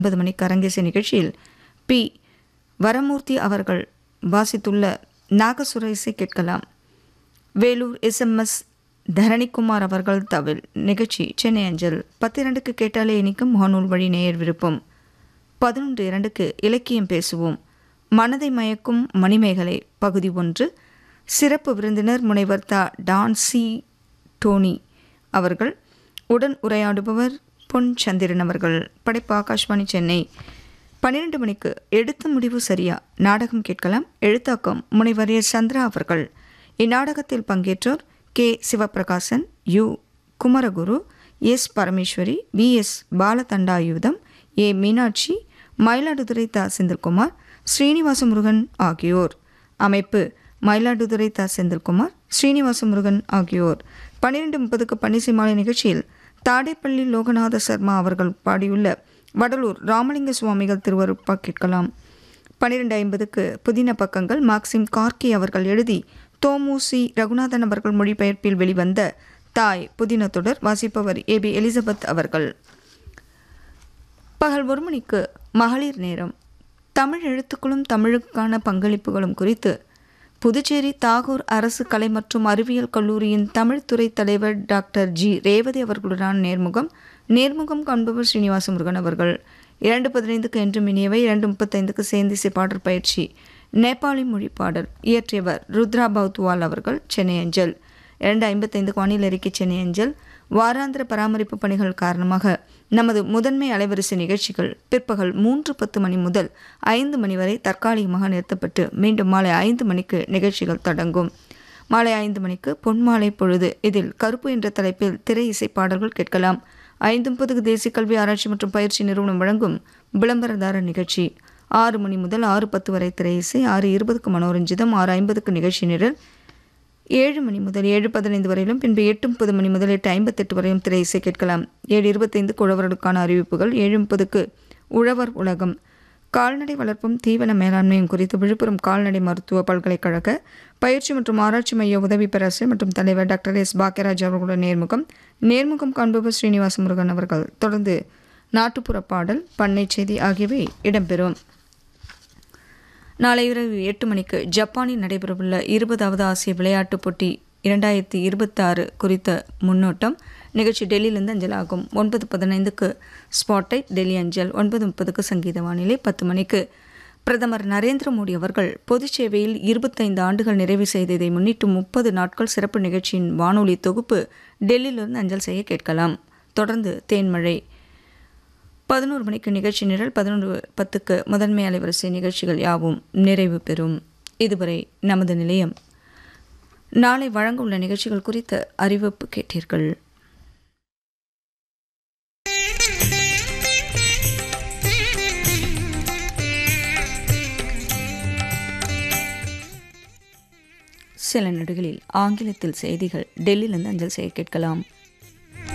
ஒன்பது மணிக்கு அரங்கேசிய நிகழ்ச்சியில் பி வரமூர்த்தி அவர்கள் வாசித்துள்ள நாகசுர இசை கேட்கலாம் வேலூர் எஸ்எம்எஸ் தரணிக்குமார் அவர்கள் தவில் நிகழ்ச்சி சென்னை அஞ்சல் பத்திரண்டுக்கு கேட்டாலே இனிக்கும் முகநூல் வழி நேயர் விருப்பம் பதினொன்று இரண்டுக்கு இலக்கியம் பேசுவோம் மனதை மயக்கும் மணிமேகலை பகுதி ஒன்று சிறப்பு விருந்தினர் முனைவர் தா டான்சி டோனி அவர்கள் உடன் உரையாடுபவர் பொன் சந்திரன் அவர்கள் படைப்பு ஆகாஷ்வாணி சென்னை பன்னிரண்டு மணிக்கு எடுத்த முடிவு சரியா நாடகம் கேட்கலாம் எழுத்தாக்கம் முனைவர் எஸ் சந்திரா அவர்கள் இந்நாடகத்தில் பங்கேற்றோர் K Sivaprakasan U Kumaraguru S Parameswari V S Balathandayutham A Meenakshi Mayiladuthurai தா செந்தில்குமார் ஸ்ரீனிவாச முருகன் ஆகியோர் அமைப்பு மயிலாடுதுறை தா செந்தில்குமார் ஸ்ரீனிவாச முருகன் ஆகியோர் பன்னிரெண்டு முப்பதுக்கு பன்னிசை மாலை நிகழ்ச்சியில் தாடேப்பள்ளி லோகநாத சர்மா அவர்கள் பாடியுள்ள வடலூர் ராமலிங்க சுவாமிகள் திருவருப்பா கேட்கலாம் பன்னிரெண்டு ஐம்பதுக்கு புதின பக்கங்கள் மார்க்சிம் கார்கி அவர்கள் எழுதி தோமுசி ரகுநாதன் அவர்கள் மொழிபெயர்ப்பில் வெளிவந்த தாய் புதின தொடர் வாசிப்பவர் ஏ பி எலிசபெத் அவர்கள் பகல் ஒரு மணிக்கு மகளிர் நேரம் தமிழ் எழுத்துக்களும் தமிழுக்கான பங்களிப்புகளும் குறித்து புதுச்சேரி தாகூர் அரசு கலை மற்றும் அறிவியல் கல்லூரியின் தமிழ்துறை தலைவர் டாக்டர் ஜி ரேவதி அவர்களுடனான நேர்முகம் நேர்முகம் காண்பவர் ஸ்ரீனிவாச முருகன் அவர்கள் இரண்டு பதினைந்துக்கு என்றும் இனியவை இரண்டு முப்பத்தைந்துக்கு சேந்திசை பாடல் பயிற்சி நேபாளி மொழி பாடல் இயற்றியவர் ருத்ரா பௌத்வால் அவர்கள் சென்னை அஞ்சல் இரண்டு ஐம்பத்தைந்துக்கு வானிலை அறிக்கை சென்னை அஞ்சல் வாராந்திர பராமரிப்பு பணிகள் காரணமாக நமது முதன்மை அலைவரிசை நிகழ்ச்சிகள் பிற்பகல் மூன்று பத்து மணி முதல் ஐந்து மணி வரை தற்காலிகமாக நிறுத்தப்பட்டு மீண்டும் மாலை ஐந்து மணிக்கு நிகழ்ச்சிகள் தொடங்கும் மாலை ஐந்து மணிக்கு பொன்மாலை பொழுது இதில் கருப்பு என்ற தலைப்பில் திரை இசை பாடல்கள் கேட்கலாம் ஐந்து முப்பதுக்கு தேசிய கல்வி ஆராய்ச்சி மற்றும் பயிற்சி நிறுவனம் வழங்கும் விளம்பரதார நிகழ்ச்சி ஆறு மணி முதல் ஆறு பத்து வரை திரை இசை ஆறு இருபதுக்கு மனோரஞ்சிதம் ஆறு ஐம்பதுக்கு நிகழ்ச்சி நிரல் ஏழு மணி முதல் ஏழு பதினைந்து வரையிலும் பின்பு எட்டு முப்பது மணி முதல் எட்டு ஐம்பத்தெட்டு வரையும் திரை இசை கேட்கலாம் ஏழு இருபத்தைந்துக்கு உழவர்களுக்கான அறிவிப்புகள் ஏழு முப்பதுக்கு உழவர் உலகம் கால்நடை வளர்ப்பும் தீவன மேலாண்மையும் குறித்து விழுப்புரம் கால்நடை மருத்துவ பல்கலைக்கழக பயிற்சி மற்றும் ஆராய்ச்சி மைய உதவி பேராசிரியர் மற்றும் தலைவர் டாக்டர் எஸ் பாக்கியராஜ் அவர்களுடன் நேர்முகம் நேர்முகம் காண்பவர் ஸ்ரீனிவாச முருகன் அவர்கள் தொடர்ந்து நாட்டுப்புற பாடல் பண்ணை செய்தி ஆகியவை இடம்பெறும் நாளை இரவு எட்டு மணிக்கு ஜப்பானில் நடைபெறவுள்ள இருபதாவது ஆசிய விளையாட்டுப் போட்டி இரண்டாயிரத்தி இருபத்தாறு குறித்த முன்னோட்டம் நிகழ்ச்சி டெல்லியிலிருந்து அஞ்சலாகும் ஒன்பது பதினைந்துக்கு ஸ்பாட்லைட் டெல்லி அஞ்சல் ஒன்பது முப்பதுக்கு சங்கீத வானிலை பத்து மணிக்கு பிரதமர் நரேந்திர மோடி அவர்கள் பொதுச் சேவையில் இருபத்தைந்து ஆண்டுகள் நிறைவு செய்ததை முன்னிட்டு முப்பது நாட்கள் சிறப்பு நிகழ்ச்சியின் வானொலி தொகுப்பு டெல்லியிலிருந்து அஞ்சல் செய்ய கேட்கலாம் தொடர்ந்து தேன்மழை பதினோரு மணிக்கு நிகழ்ச்சி நிரல் பதினொன்று பத்துக்கு முதன்மை அலைவரிசை நிகழ்ச்சிகள் யாவும் நிறைவு பெறும் இதுவரை நமது நிலையம் நாளை வழங்க உள்ள நிகழ்ச்சிகள் குறித்த அறிவிப்பு கேட்டீர்கள் சில நொடிகளில் ஆங்கிலத்தில் செய்திகள் டெல்லியிலிருந்து அஞ்சல் செய்ய கேட்கலாம்